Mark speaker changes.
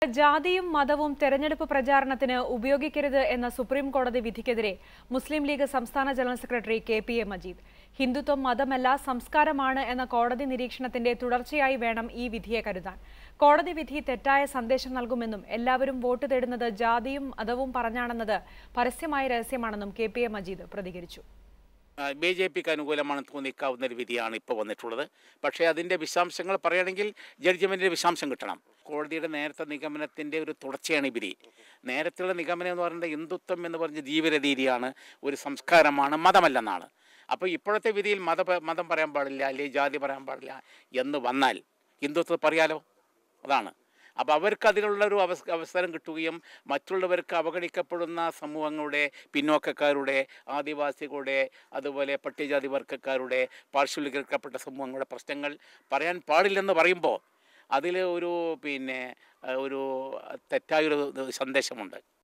Speaker 1: ജാതിയും മതവും തെരഞ്ഞെടുപ്പ് പ്രചാരണത്തിന് ഉപയോഗിക്കരുത് എന്ന സുപ്രീം കോടതി വിധിക്കെതിരെ മുസ്ലിം ലീഗ് സംസ്ഥാന general secretary K P A Majeed ഹിന്ദുത്വം മതമല്ല സംസ്കാരമാണ് എന്ന കോടതി നിരീക്ഷണത്തിന്റെ തുടർച്ചയായി വേണം ഈ വിധിയെ കരുതാൻ കോടതി വിധി തെറ്റായ സന്ദേശം നൽകുമെന്നും എല്ലാവരും വോട്ട് തേടുന്നത് ജാതിയും മതവും പറഞ്ഞാണെന്നത് പരസ്യമായ രഹസ്യമാണെന്നും കെ പി എ മജീദ് പ്രതികരിച്ചു
Speaker 2: ബി ജെ പിക്ക് അനുകൂലമാണ് തോന്നിക്കാവുന്ന ഒരു വിധിയാണ് ഇപ്പോൾ വന്നിട്ടുള്ളത് പക്ഷേ അതിൻ്റെ വിശദാംശങ്ങൾ പറയുകയാണെങ്കിൽ ജഡ്ജ്മെൻറ്റിൻ്റെ വിശദാംശം കിട്ടണം കോടതിയുടെ നേരത്തെ നിഗമനത്തിൻ്റെ ഒരു തുടർച്ചയാണ് ഈ വിധി നേരത്തെയുള്ള നിഗമനം എന്ന് പറയുന്നത് ഹിന്ദുത്വം എന്ന് പറഞ്ഞ ജീവിത രീതിയാണ് ഒരു സംസ്കാരമാണ് മതമല്ലെന്നാണ് അപ്പോൾ ഇപ്പോഴത്തെ വിധിയിൽ മത മതം പറയാൻ പാടില്ല അല്ലെങ്കിൽ ജാതി പറയാൻ പാടില്ല എന്ന് വന്നാൽ ഹിന്ദുത്വം പറയാലോ അതാണ് അപ്പോൾ അവർക്ക് അതിനുള്ളൊരു അവസ് അവസരം കിട്ടുകയും മറ്റുള്ളവർക്ക് അവഗണിക്കപ്പെടുന്ന സമൂഹങ്ങളുടെ പിന്നോക്കക്കാരുടെ ആദിവാസികളുടെ അതുപോലെ പട്ടികജാതി വർഗ്ഗക്കാരുടെ പാർശ്വവൽക്കരിക്കപ്പെട്ട സമൂഹങ്ങളുടെ പ്രശ്നങ്ങൾ പറയാൻ പാടില്ലെന്ന് പറയുമ്പോൾ അതിൽ ഒരു പിന്നെ ഒരു തെറ്റായൊരു സന്ദേശമുണ്ട്